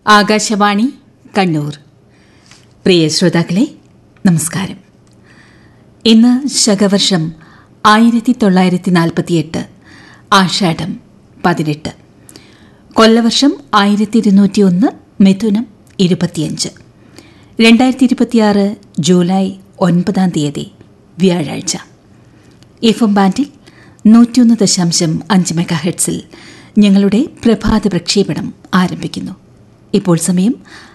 ആകാശവാണി കണ്ണൂർ പ്രിയ ശ്രോതാക്കളെ നമസ്കാരം ഇന്ന് ശകവർഷം ആയിരത്തി തൊള്ളായിരത്തി നാൽപ്പത്തിയെട്ട് ആഷാഢം പതിനെട്ട് കൊല്ലവർഷം ആയിരത്തി ഇരുന്നൂറ്റി ഒന്ന് മിഥുനം ഇരുപത്തിയഞ്ച് രണ്ടായിരത്തി ഇരുപത്തിയാറ് ജൂലൈ ഒൻപതാം തീയതി വ്യാഴാഴ്ച എഫ് എം ബാൻഡിൽ നൂറ്റിയൊന്ന് ദശാംശം അഞ്ച് മെഗാഹെഡ്സിൽ ഞങ്ങളുടെ പ്രഭാത പ്രക്ഷേപണം ആരംഭിക്കുന്നു ഇപ്പോൾ സമയം